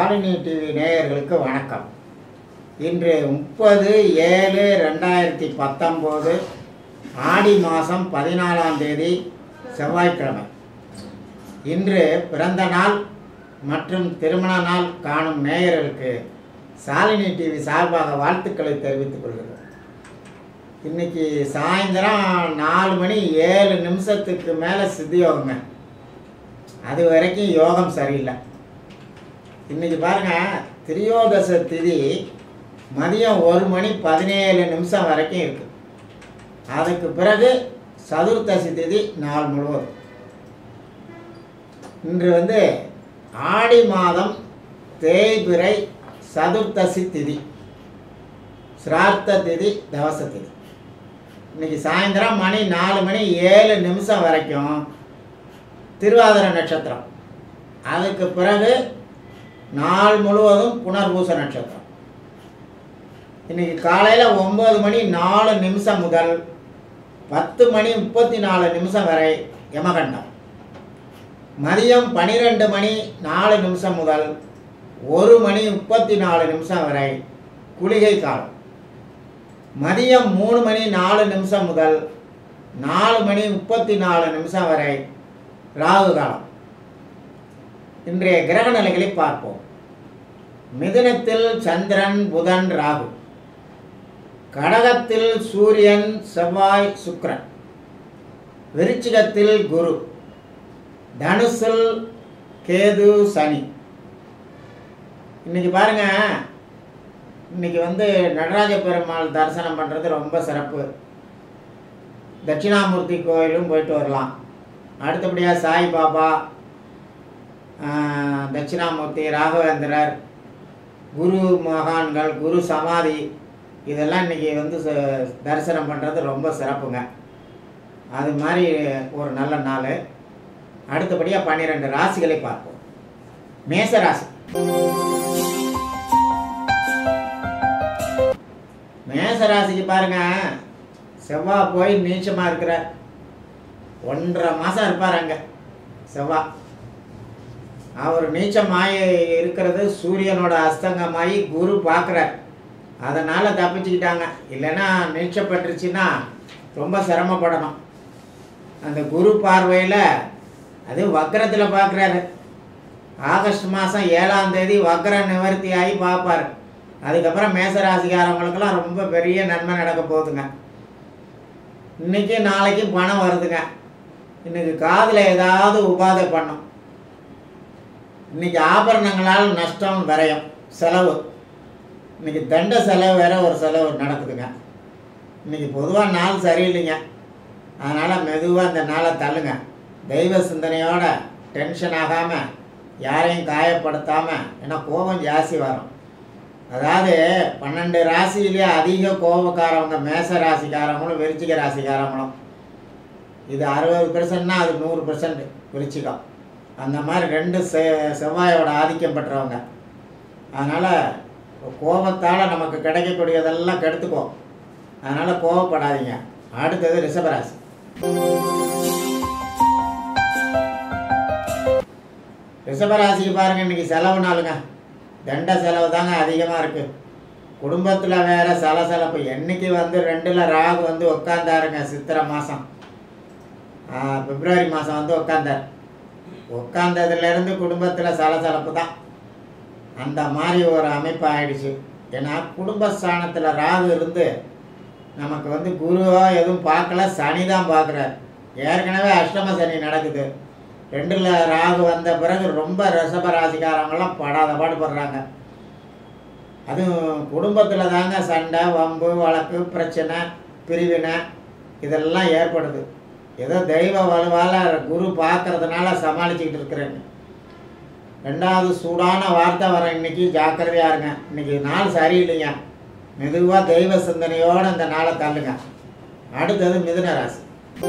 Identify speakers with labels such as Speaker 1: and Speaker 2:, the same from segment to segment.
Speaker 1: Shalini TV நேயர்களுக்கு வணக்கம் இன்று முப்பது ஏழு ரெண்டாயிரத்தி பத்தொம்போது ஆடி மாதம் பதினாலாம் தேதி செவ்வாய்க்கிழமை இன்று பிறந்த நாள் மற்றும் திருமண நாள் காணும் நேயர்களுக்கு சாலினி டிவி சார்பாக வாழ்த்துக்களை தெரிவித்துக் கொள்கிறோம் இன்னைக்கு சாயந்தரம் நாலு மணி ஏழு நிமிஷத்துக்கு மேலே சித்தியோகங்க அது வரைக்கும் யோகம் சரியில்லை இன்னைக்கு பாருங்க திரியோதச திதி மதியம் ஒரு மணி பதினேழு நிமிஷம் வரைக்கும் இருக்கு அதுக்கு பிறகு சதுர்த்தசி திதி நாள் முழுவதும் இன்று வந்து ஆடி மாதம் தேய்பிறை சதுர்த்தசி திதி சிரார்த்த திதி தவச திதி இன்னைக்கு சாயந்தரம் மணி நாலு மணி ஏழு நிமிஷம் வரைக்கும் திருவாதிரை நட்சத்திரம் அதுக்கு பிறகு நாள் முழுவதும் புனர்பூச நட்சத்திரம் இன்னைக்கு காலையில் ஒம்பது மணி நாலு நிமிஷம் முதல் பத்து மணி முப்பத்தி நாலு நிமிஷம் வரை யமகண்டம் மதியம் பன்னிரெண்டு மணி நாலு நிமிஷம் முதல் ஒரு மணி முப்பத்தி நாலு நிமிஷம் வரை குளிகை காலம் மதியம் மூணு மணி நாலு நிமிஷம் முதல் நாலு மணி முப்பத்தி நாலு நிமிஷம் வரை ராகு காலம் இன்றைய கிரக நிலைகளை பார்ப்போம் மிதுனத்தில் சந்திரன் புதன் ராகு கடகத்தில் சூரியன் செவ்வாய் சுக்கிரன் விருச்சிகத்தில் குரு தனுசில் கேது சனி இன்னைக்கு பாருங்க இன்னைக்கு வந்து நடராஜ பெருமாள் தரிசனம் பண்ணுறது ரொம்ப சிறப்பு தட்சிணாமூர்த்தி கோயிலும் போயிட்டு வரலாம் அடுத்தபடியாக சாய்பாபா ஆஹ், தட்சிணாமூர்த்தி ராகவேந்திரர் குரு மகான்கள் குரு சமாதி இதெல்லாம் இன்னைக்கு வந்து ச- தரிசனம் பண்ணுறது ரொம்ப சிறப்புங்க அது மாதிரி ஒரு நல்ல நாள் அடுத்தபடியாக பன்னிரெண்டு ராசிகளை பார்ப்போம் மேச ராசி மேச ராசிக்கு பாருங்க செவ்வாய் போய் நீச்சமாக இருக்கிறார் ஒன்றரை மாதம் இருப்பார் அங்கே செவ்வாய் அவர் நீச்சமாயி இருக்கிறது சூரியனோட அஸ்தங்கமாயி குரு பார்க்குறார் அதனால் தப்பிச்சுக்கிட்டாங்க இல்லைன்னா நீச்சப்பட்டுருச்சுன்னா ரொம்ப சிரமப்படணும் அந்த குரு பார்வையில் அது வக்கரத்தில் பார்க்குறாரு ஆகஸ்ட் மாதம் ஏழாம் தேதி வக்கர நிவர்த்தி ஆகி பார்ப்பார் அதுக்கப்புறம் மேசராசிக்காரவங்களுக்கெல்லாம் ரொம்ப பெரிய நன்மை நடக்க போகுதுங்க இன்னைக்கு நாளைக்கு பணம் வருதுங்க இன்னைக்கு காதில் ஏதாவது உபாதை பண்ணும் இன்னைக்கு ஆபரணங்களால் நஷ்டம் விரயம் செலவு இன்னைக்கு தண்ட செலவு வேற ஒரு செலவு நடக்குதுங்க இன்னைக்கு பொதுவாக நாள் சரியில்லைங்க அதனால் மெதுவாக இந்த நாளை தள்ளுங்க தெய்வ சிந்தனையோட டென்ஷன் ஆகாமல் யாரையும் காயப்படுத்தாமல் ஏன்னா கோபம் ஜாஸ்தி வரும் அதாவது பன்னெண்டு ராசியிலேயே அதிக கோபக்காரவங்க மேச ராசிக்காரங்களும் விருச்சிக ராசிக்காரங்களும் இது அறுபது பெர்சன்ட்னா அது நூறு பெர்சன்ட் விருச்சிகம் அந்த மாதிரி ரெண்டு செ செவ்வாயோட ஆதிக்கம் பெற்றவங்க அதனால் கோபத்தால் நமக்கு கிடைக்கக்கூடியதெல்லாம் கெடுத்துக்கும் அதனால் கோபப்படாதீங்க அடுத்தது ரிஷபராசி ரிஷபராசிக்கு பாருங்க இன்னைக்கு செலவு நாளுங்க தண்ட செலவு தாங்க அதிகமாக இருக்குது குடும்பத்தில் வேற சலசலப்பு என்னைக்கு வந்து ரெண்டில் ராகு வந்து உட்காந்தாருங்க சித்திரை மாதம் பிப்ரவரி மாதம் வந்து உட்காந்தார் உட்காந்ததுலேருந்து குடும்பத்தில் சலசலப்பு தான் அந்த மாதிரி ஒரு அமைப்பு ஆயிடுச்சு ஏன்னா குடும்பஸ்தானத்தில் ராகு இருந்து நமக்கு வந்து குருவோ எதுவும் பார்க்கல சனி தான் பார்க்குறார் ஏற்கனவே அஷ்டம சனி நடக்குது ரெண்டில் ராகு வந்த பிறகு ரொம்ப ரிஷப ராசிக்காரங்கெல்லாம் படாத பாடுபடுறாங்க அதுவும் குடும்பத்தில் தாங்க சண்டை வம்பு வழக்கு பிரச்சனை பிரிவினை இதெல்லாம் ஏற்படுது ஏதோ தெய்வ வலுவால் குரு பார்க்கறதுனால சமாளிச்சுக்கிட்டு இருக்கிறேங்க ரெண்டாவது சூடான வார்த்தை வர இன்னைக்கு ஜாக்கிரதையா இருங்க இன்னைக்கு நாள் சரியில்லைங்க மெதுவாக தெய்வ சிந்தனையோட இந்த நாளை தள்ளுங்க அடுத்தது மிதுன ராசி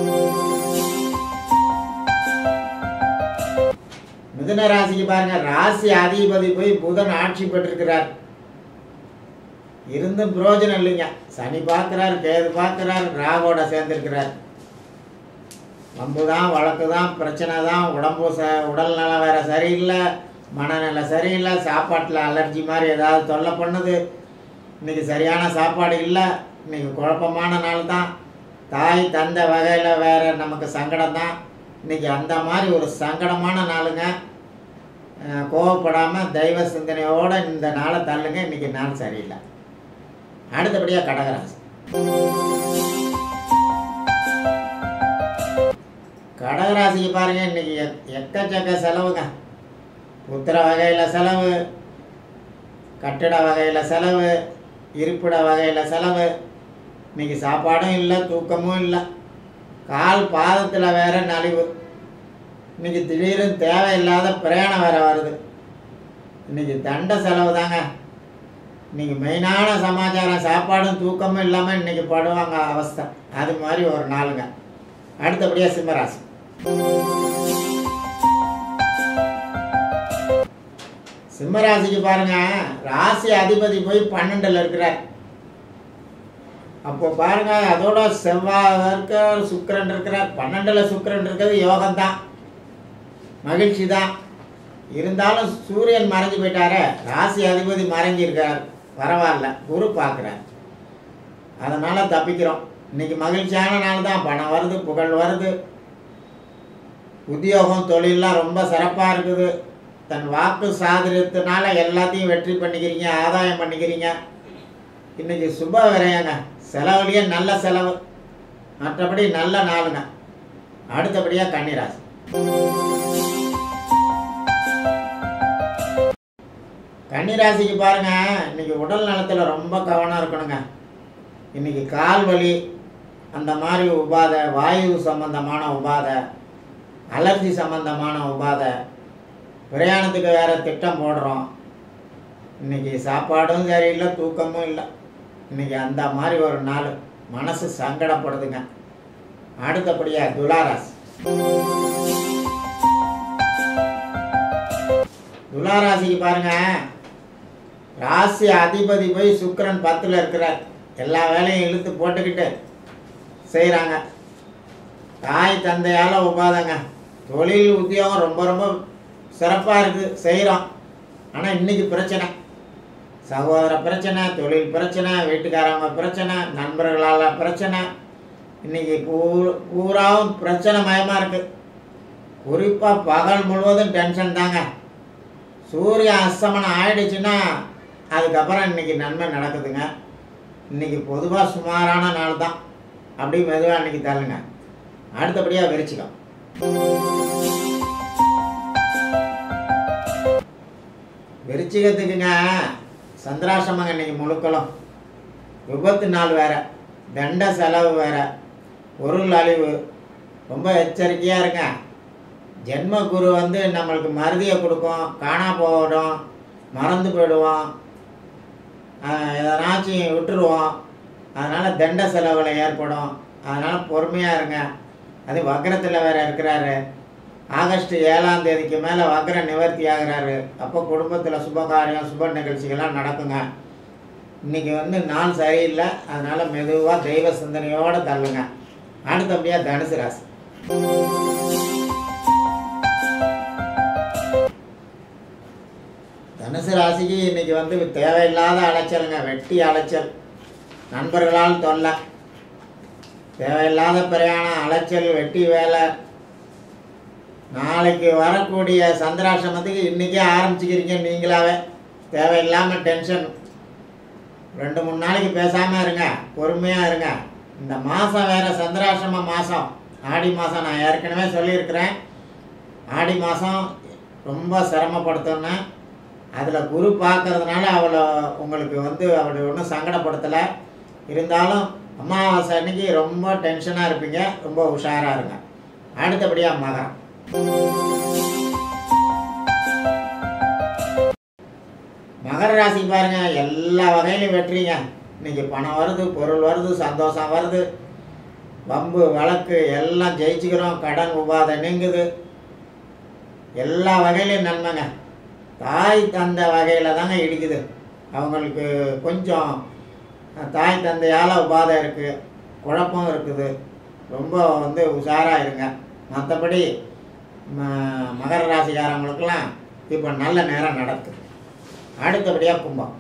Speaker 1: மிதுன ராசிக்கு பாருங்க ராசி அதிபதி போய் புதன் ஆட்சி பெற்றிருக்கிறார் இருந்தும் பிரயோஜனம் இல்லைங்க சனி பார்க்குறார் கேது பார்க்குறார் ராகோட சேர்ந்திருக்கிறார் வம்பு தான் வழக்கு தான் பிரச்சனை தான் உடம்பு ச உடல் நலம் வேற சரியில்லை மனநிலை சரியில்லை சாப்பாட்டில் அலர்ஜி மாதிரி ஏதாவது தொல்லை பண்ணுது இன்றைக்கி சரியான சாப்பாடு இல்லை இன்றைக்கி குழப்பமான நாள் தான் தாய் தந்த வகையில் வேறு நமக்கு சங்கடம் தான் இன்றைக்கி அந்த மாதிரி ஒரு சங்கடமான நாளுங்க அஹ் கோவப்படாமல் தெய்வ சிந்தனையோடு இந்த நாளை தள்ளுங்க இன்றைக்கி நாள் சரியில்லை அடுத்தபடியாக கடகராசி கடகராசிக்கு பாருங்க இன்னைக்கு எக்- எக்கச்சக்க செலவுங்க புத்திர வகையில் செலவு கட்டிட வகையில் செலவு இருப்பிட வகையில் செலவு இன்னைக்கு சாப்பாடும் இல்லை தூக்கமும் இல்லை கால் பாதத்தில் வேற நலிவு இன்னைக்கு திடீர்னு தேவையில்லாத பிரயாணம் வேற வருது இன்னைக்கு தண்ட செலவு தாங்க இன்னைக்கு மெயினான சமாச்சாரம் சாப்பாடும் தூக்கமும் இல்லாமல் இன்னைக்கு படுவாங்க அவஸ்தை அது மாதிரி ஒரு நாளுங்க அடுத்தபடியாக சிம்மராசி சிம்மராசிக்கு பாருங்க ராசி அதிபதி போய் பன்னெண்டுல இருக்கிறார் அப்போ பாருங்க அதோட செவ்வாய் இருக்க சுக்கிரன் இருக்கிறார் பன்னெண்டுல சுக்கிரன் இருக்கிறது யோகம்தான் மகிழ்ச்சி தான் இருந்தாலும் சூரியன் மறைஞ்சு போயிட்டாரே ராசி அதிபதி மறைஞ்சி இருக்கார் பரவாயில்ல குரு பார்க்குறார் அதனால் தப்பிக்கிறோம் இன்னைக்கு மகிழ்ச்சியான நாள் தான் பணம் வருது புகழ் வருது உத்தியோகம் தொழிலெலாம் ரொம்ப சிறப்பாக இருக்குது தன் வாக்கு சாதுரியத்தினால எல்லாத்தையும் வெற்றி பண்ணிக்கிறீங்க ஆதாயம் பண்ணிக்கிறீங்க இன்னைக்கு சுப விரயங்க செலவுலேயே நல்ல செலவு மற்றபடி நல்ல நாளுங்க அடுத்தபடியாக கன்னிராசி கன்னிராசிக்கு பாருங்க இன்னைக்கு உடல் நலத்துல ரொம்ப கவனம் இருக்கணுங்க இன்னைக்கு கால் வலி அந்த மாதிரி உபாதை வாயு சம்பந்தமான உபாதை அலர்ஜி சம்பந்தமான உபாதை பிரயாணத்துக்கு வேற திட்டம் போடுறோம் இன்னைக்கு சாப்பாடும் சரியில்லை தூக்கமும் இல்லை இன்னைக்கு அந்த மாதிரி ஒரு நாள் மனசு சங்கடப்படுதுங்க அடுத்தபடியா துளாராசி துளாராசிக்கு பாருங்க ராசி அதிபதி போய் சுக்கிரன் பத்தில் இருக்கிறார் எல்லா வேலையும் இழுத்து போட்டுக்கிட்டு செய்கிறாங்க தாய் தந்தையால் உபாதங்க தொழில் உத்தியோகம் ரொம்ப ரொம்ப சிறப்பாக இருக்குது செய்கிறோம் ஆனால் இன்னைக்கு பிரச்சனை சகோதர பிரச்சனை தொழில் பிரச்சனை வீட்டுக்காரவங்க பிரச்சனை நண்பர்களால் பிரச்சனை இன்னைக்கு பூ பூராவும் பிரச்சனை மயமாக இருக்குது குறிப்பாக பகல் முழுவதும் டென்ஷன் தாங்க சூரிய அஸ்தமனம் ஆயிடுச்சுன்னா அதுக்கப்புறம் இன்னைக்கு நன்மை நடக்குதுங்க இன்னைக்கு பொதுவாக சுமாரான நாள் தான் அப்படி மெதுவாக இன்னைக்கு தள்ளுங்க அடுத்தபடியாக விரிச்சிக்கும் விருச்சிகத்துக்குங்க சந்திராசிரமங்க இன்னைக்கு முழுக்களும் விபத்து நாள் வேற தண்ட செலவு வேற பொருள் அழிவு ரொம்ப எச்சரிக்கையாக இருங்க ஜென்ம குரு வந்து நம்மளுக்கு மருதியை கொடுக்கும் காணா போயிடும் மறந்து போயிடுவோம் ஆஹ் எதனாச்சும் விட்டுருவோம் அதனால் தண்ட செலவுல ஏற்படும் அதனால் பொறுமையாக இருங்க அது வக்ரத்தில் வேற இருக்கிறாரு ஆகஸ்ட் ஏழாம் தேதிக்கு மேலே வக்ர நிவர்த்தி ஆகுறாரு அப்போ குடும்பத்தில் சுபகாரியம் சுப நிகழ்ச்சிகள்லாம் நடக்குங்க இன்னைக்கு வந்து நாள் சரியில்லை அதனால் மெதுவாக தெய்வ சிந்தனையோடு தள்ளுங்க அடுத்தபடியாக தனுசு ராசி தனுசு ராசிக்கு இன்னைக்கு வந்து தேவையில்லாத அலைச்சலுங்க வெட்டி அலைச்சல் நண்பர்களால் தொல்லை தேவையில்லாத பிரயாணம் அலைச்சல் வெட்டி வேலை நாளைக்கு வரக்கூடிய சந்திராசிரமத்துக்கு இன்றைக்கே ஆரம்பிச்சுக்கிறீங்க நீங்களாவே தேவையில்லாமல் டென்ஷன் ரெண்டு மூணு நாளைக்கு பேசாமல் இருங்க பொறுமையாக இருங்க இந்த மாதம் வேறு சந்திராசிரம மாதம் ஆடி மாதம் நான் ஏற்கனவே சொல்லியிருக்கிறேன் ஆடி மாதம் ரொம்ப சிரமப்படுத்தோன்னு அதில் குரு பார்க்கறதுனால அவளை உங்களுக்கு வந்து அவளை ஒன்றும் சங்கடப்படுத்தலை இருந்தாலும் அமாவாசை அன்னைக்கு ரொம்ப டென்ஷனாக இருப்பீங்க ரொம்ப உஷாராக இருங்க அடுத்தபடியாக மகரம் மகர ராசி பாருங்க எல்லா வகையிலும் வெற்றிங்க இன்னைக்கு பணம் வருது பொருள் வருது சந்தோஷம் வருது வம்பு வழக்கு எல்லாம் ஜெயிச்சுக்கிறோம் கடன் உபாதை நீங்குது எல்லா வகையிலையும் நன்மைங்க தாய் தந்தை வகையில் தாங்க இடிக்குது அவங்களுக்கு கொஞ்சம் தாய் தந்தையால் உபாதை இருக்குது குழப்பம் இருக்குது ரொம்ப வந்து உஷாராக இருங்க மற்றபடி ம மகர ராசிக்காரங்களுக்கெல்லாம் இப்போ நல்ல நேரம் நடக்குது அடுத்தபடியாக கும்பம்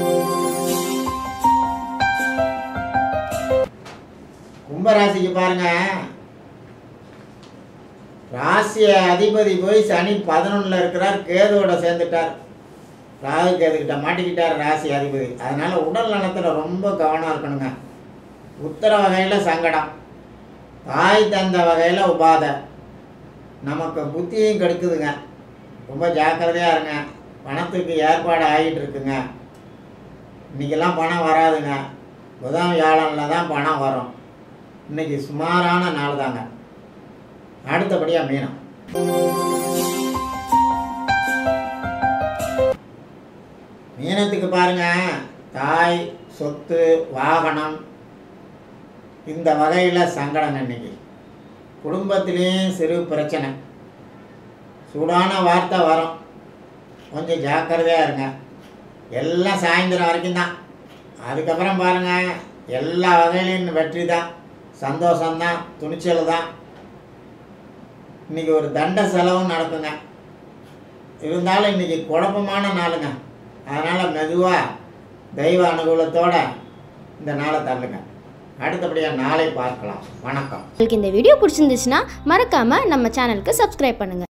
Speaker 1: கும்பராசிக்கு பாருங்க ராசிய அதிபதி போய் சனி பதினொன்றில் இருக்கிறார் கேதுவோட சேர்ந்துட்டார் ராகு கேதுக்கிட்ட மாட்டிக்கிட்டார் ராசி அதிபதி அதனால உடல் நலத்தில் ரொம்ப கவனம் இருக்கணுங்க உத்தர வகையில் சங்கடம் தாய் தந்த வகையில் உபாதை நமக்கு புத்தியும் கெடுக்குதுங்க ரொம்ப ஜாக்கிரதையாக இருங்க பணத்துக்கு ஏற்பாடு ஆகிட்டு இருக்குங்க இன்றைக்கெல்லாம் பணம் வராதுங்க புதன் வியாழனில் தான் பணம் வரும் இன்னைக்கு சுமாரான நாள் தாங்க அடுத்தபடியாக மீனம் மீனத்துக்கு பாருங்க தாய் சொத்து வாகனம் இந்த வகையில் சங்கடம் இன்னைக்கு குடும்பத்திலையும் சிறு பிரச்சனை சூடான வார்த்தை வரும் கொஞ்சம் ஜாக்கிரதையாக இருங்க எல்லாம் சாயந்தரம் வரைக்கும் தான் அதுக்கப்புறம் பாருங்கள் எல்லா வகையிலையும் வெற்றி தான் சந்தோஷம்தான் துணிச்சல் தான் இன்றைக்கி ஒரு தண்ட செலவும் நடக்குங்க இருந்தாலும் இன்றைக்கி குழப்பமான நாளுங்க அதனால் மெதுவாக தெய்வ அனுகூலத்தோட இந்த நாளை தள்ளுங்க அடுத்தபடியாக நாளை பார்க்கலாம் வணக்கம்
Speaker 2: உங்களுக்கு இந்த வீடியோ பிடிச்சிருந்துச்சுன்னா மறக்காமல் நம்ம சேனலுக்கு சப்ஸ்கிரைப் பண்ணுங்கள்